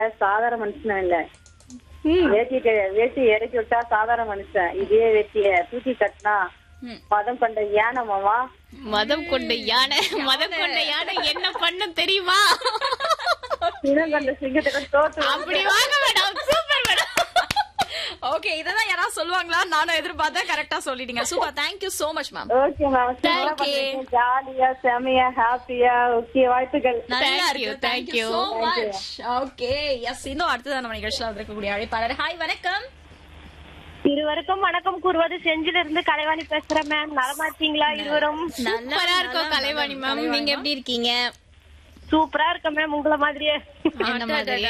சாதாரண மனுஷன் இல்ல ம். வேட்டி க- வேட்டி இறக்கி விட்டா சாதாரண மனுஷன் இதே வேட்டிய தூக்கி கட்டினா ம். மதம் கொண்ட யானை மாமா மதம் கொண்ட யானை மதம் கொண்ட யானை என்ன பண்ணும் தெரியுமா சினம் கொண்ட சிங்கத்தை தோத்து அப்படி வாங்க மேடம் சூப்பர் மேடம் ஓகே இததான் யாராவது சொல்லுவாங்களா நானும் எதிர்பார்த்தேன் கரெக்டா சொல்லிட்டீங்க super thank you so much ma'am okay ma'am Thank you. ஜாலியா செமையா ஹாப்பியா ஓகே வாழ்த்துக்கள் நல்லா Thank இருக்கு you, thank thank you you. so much okay yes இன்னும் அடுத்ததான் நம்ம நிகழ்ச்சியில வந்திருக்கக்கூடிய அழைப்பாளர் ஹாய் வணக்கம் இருவருக்கும் வணக்கம் கூறுவது செஞ்சில இருந்து கலைவாணி பேசுறேன் மேம் நலமா இருக்கீங்களா இருவரும் சூப்பரா இருக்கும் கலைவாணி மேம் நீங்க எப்படி இருக்கீங்க சூப்பரா இருக்க மேம் உங்கள மாதிரியே என்ன மாதிரி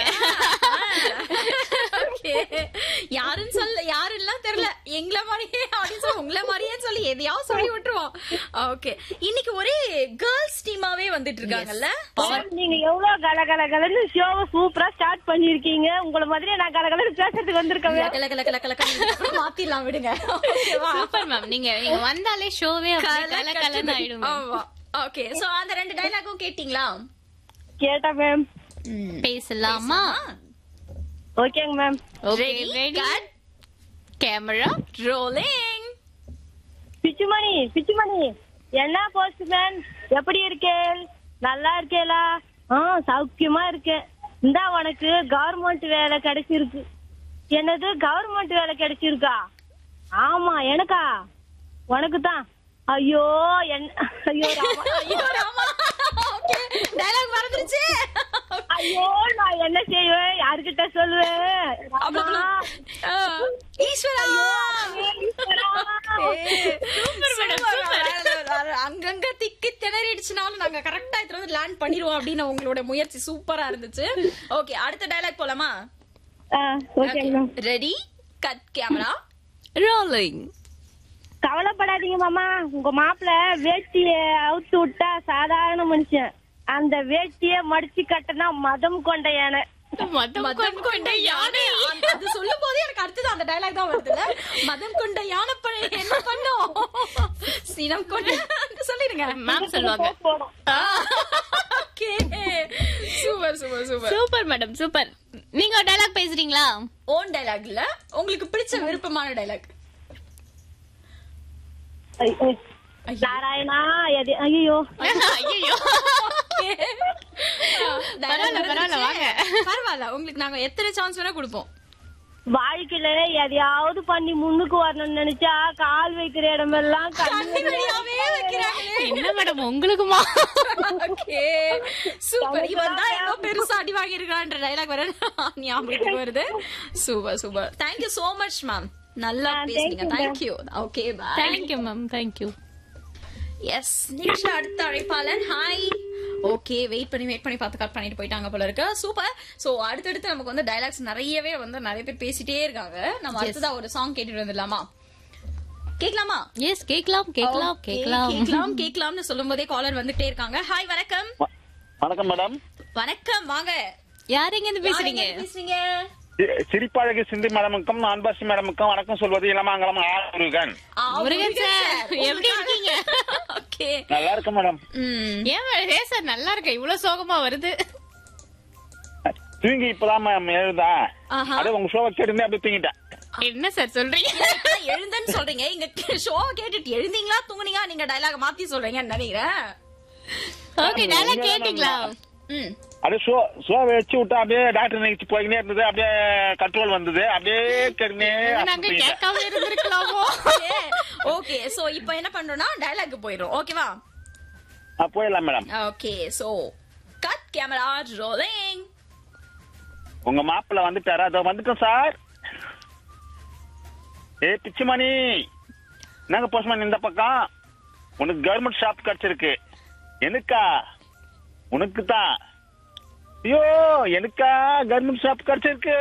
ஓகே யாருன்னு சொல்ல யாருன்னா தெரியல எங்கள மாதிரியே அப்படின்னு சொல்லி உங்கள மாதிரியே சொல்லி எதையாவது சொல்லி விட்டுருவோம் ஓகே இன்னைக்கு ஒரே கேர்ள்ஸ் டீமாவே வந்துட்டு இருக்காங்கல்ல நீங்க எவ்வளவு கல கல கலன்னு ஷோவை சூப்பரா ஸ்டார்ட் பண்ணிருக்கீங்க உங்கள மாதிரியே நான் கல கலன்னு பேசுறதுக்கு வந்திருக்கேன் ma'am. கல கல கல கல கல மாத்திடலாம் விடுங்க ஓகேவா சூப்பர் மேம் நீங்க நீங்க வந்தாலே ஷோவே கல கலன்னு ஆயிடும் ma'am. ஆமா ஓகே சோ அந்த ரெண்டு டைலாக்கும் கேட்டிங்களா கேட்டேன் மேம் பேசலாமா ஓகேங்க ma'am okay Ready, ready cut. Camera rolling Pichumani Pichumani என்ன போஸ்ட் மேன் எப்படி இருக்கே நல்லா இருக்கேலா ஆ சௌக்கியமா இருக்கேன் இந்தா உனக்கு கவர்மெண்ட் வேலை கிடைச்சிருக்கு என்னது கவர்மெண்ட் வேலை கிடைச்சிருக்கா ஆமா எனக்கா உனக்கு தான் ஐயோ என்ன ஐயோ ராமா. ஐயோ ராமா ஓகே டயலாக் மறந்துருச்சு ஐயோ நான் என்ன செய்வேன் யாருக்கிட்ட சொல்லுவேன் ராமா. ஆ, ஈஸ்வரா ஈஸ்வரா. ஏய், சூப்பர் மேடம் சூப்பர். சூப்பர் வேற level. அங்கங்க திக்கி திணறிடுச்சுனாலும் நாங்க கரெக்டா இதுல வந்து லேண்ட் பண்ணிடுவோம் அப்படின்னு உங்களோட முயற்சி சூப்பரா இருந்துச்சு ஓகே அடுத்த டயலாக் போலாமா ஆ, ஓகேங்க ma'am ready cut camera rolling கவலைப்படாதீங்க மாமா உங்க மாப்பிள்ள வேட்டிய அவுத்து விட்டா சாதாரண மனுஷன் அந்த வேட்டிய மடிச்சு கட்டினா மதம் கொண்ட யானை மதம் மதம் கொண்ட யானை அந்த- அது சொல்லும் போதே எனக்கு அடுத்தது அந்த டயலாக் தான் வருதுல்ல மதம் கொண்ட யானை பழ என்ன பண்ணும் சினம் கொண்ட சொல்லிடுங்க மேம் சொல்லுவாங்க போடும் okay super super super super madam super நீங்க ஒரு டைலாக் பேசுறீங்களா ஓன் டயலாக் இல்ல உங்களுக்கு பிடிச்ச விருப்பமான டயலாக் ஐ- ஐ. நாராயணா எது ஐயோ ஐயோ பரவாயில்ல, பரவாயில்ல, வாங்க. பரவாயில்ல உங்களுக்கு நாங்க எத்தனை சான்ஸ் வேணா கொடுப்போம் வாழ்க்கையில எதையாவது பண்ணி முன்னுக்கு வரணும்னு நினைச்சா கால் வைக்கிற இடமெல்லாம் கண்ணு கண்ணு வழியாவே வைக்கிறாங்களே என்ன மேடம் உங்களுக்குமா ஓகே சூப்பர் இவன் தான் ஏதோ பெருசா அடி வாங்கியிருக்கான்ற டைலாக் வர ஞாபகத்துக்கு வருது super super thank you so much ma'am நல்லா பேசுறீங்க thank you okay bye thank you ma'am thank you yes next அடுத்த அழைப்பாளன் ஹாய் ஓகே வெயிட் பண்ணி வெயிட் பண்ணி பார்த்து கட் பண்ணிட்டு போயிட்டாங்க போல இருக்கு சூப்பர் சோ அடுத்தடுத்து நமக்கு வந்து டைலாக்ஸ் நிறையவே வந்து நிறைய பேர் பேசிட்டே இருக்காங்க நம்ம அடுத்ததா ஒரு சாங் கேட்டுட்டு வந்துடலாமா கேட்கலாமா எஸ் கேக்கலாம் கேக்கலாம் Okay, கேக்கலாம் கேட்கலாம் கேட்கலாம்னு சொல்லும் போதே காலர் வந்துட்டே இருக்காங்க ஹாய் வணக்கம் வ- வணக்கம் மேடம் வணக்கம் வாங்க யார் எங்க இருந்து பேசுறீங்க யார் எங்க பேசுறீங்க சி- சிரிப்பழகு சிந்தி மேடமுக்கும் அன்பாசி மேடமுக்கும் வணக்கம் சொல்வது இளமாங்கலம் ஆறுகன் ஆ, முருகன் சார் எப்படி இருக்கீங்க ஓகே நல்லா இருக்கு மேடம் ம் ஏன் மேடம் ஏன் சார் நல்லா இருக்க இவ்வளவு சோகமா வருது தூங்கி இப்பதான் மேம் எழுதா ஆஹா. அப்படியே உங்க ஷோவை கேட்டுருந்தே அப்படியே தூங்கிட்டேன் என்ன சார் சொல்றீங்க இப்பதான் எழுந்தேன்னு சொல்றீங்க இங்க ஷோ கேட்டுட்டு எழுந்தீங்களா தூங்குனீங்களா நீங்க டைலாக் மாத்தி சொல்றீங்கன்னு நினைக்கிறேன் ஓகே நல்லா கேட்டீங்களா ம் அப்படியே ஷோ ஷோ வச்சு விட்டா அப்படியே டாக்டர் நிகழ்ச்சி போய்கினே இருந்தது அப்படியே கண்ட்ரோல் வந்தது அப்படியே கேட்டுனே நாங்க கேட்காம இருந்திருக்கலாமோ ஓகே சோ இப்போ என்ன பண்றோம்னா டயலாக் போயிடும் ஓகேவா போயிடலாம் madam okay so cut camera rolling உங்க மாப்பிள்ள வந்துட்டாரா அதோ வந்துட்டோம் சார் ஏ பிச்சுமணி என்னங்க போஸ்ட்மேன் இந்த பக்கம் உனக்கு கவர்மெண்ட் ஷாப் கிடைச்சிருக்கு எனக்கா உனக்கு தான் ஐயோ எனக்கா கவர்மெண்ட் ஷாப் கிடைச்சிருக்கு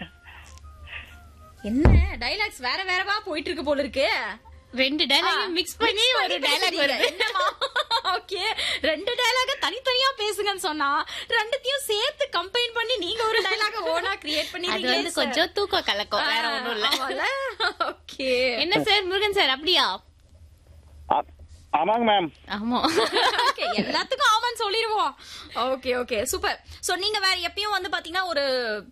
என்ன டைலாக்ஸ் வேற வேறவா போயிட்டு இருக்கு போல இருக்கு ரெண்டு டைலாக் மிக்ஸ் பண்ணி ஒரு டைலாக் வருது ஓகே ரெண்டு டைலாக தனித்தனியா பேசுங்கன்னு சொன்னா ரெண்டுத்தையும் சேர்த்து கம்பைன் பண்ணி நீங்க ஒரு டைலாக ஓனா கிரியேட் அது பண்ணி வந்து கொஞ்சம் தூக்கம் கலக்கும் வேற ஒண்ணும் இல்ல ஓகே என்ன சார் முருகன் சார் அப்படியா ஆ- ஆமாங்க மேம் ஆமா ஓகே எல்லாத்துக்கும் ஆமான்னு சொல்லிடுவோம் ஓகே ஓகே சூப்பர் சோ நீங்க வேற எப்பயும் வந்து பாத்தீங்கன்னா ஒரு